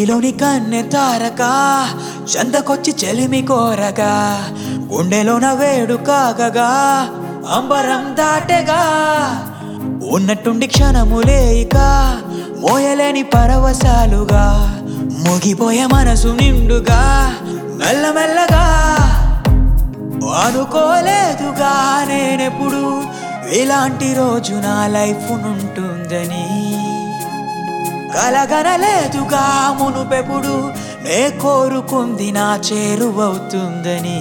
గుడిలోని కన్నె తారక చందకొచ్చి చెలిమి కోరగా గుండెలోన వేడు కాగగా అంబరం దాటెగా ఉన్నట్టుండి క్షణములే ఇక మోయలేని పరవశాలుగా ముగిపోయే మనసు నిండుగా మెల్లమెల్లగా అనుకోలేదుగా నేనెప్పుడు ఇలాంటి రోజు నా లైఫ్ నుంటుందని కలగనలేదుగా మునుపెప్పుడు నే కోరుకుంది నా చేరువవుతుందని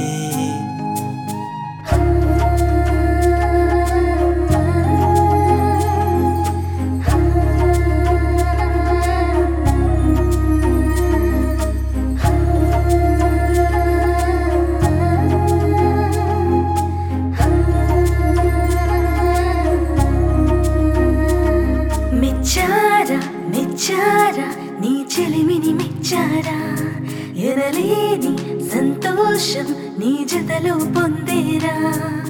మెచ్చారా మెచ్చారా నీ చెలిమిని మెచ్చారా ఎనలేని సంతోషం నీ జతలో పొందేరా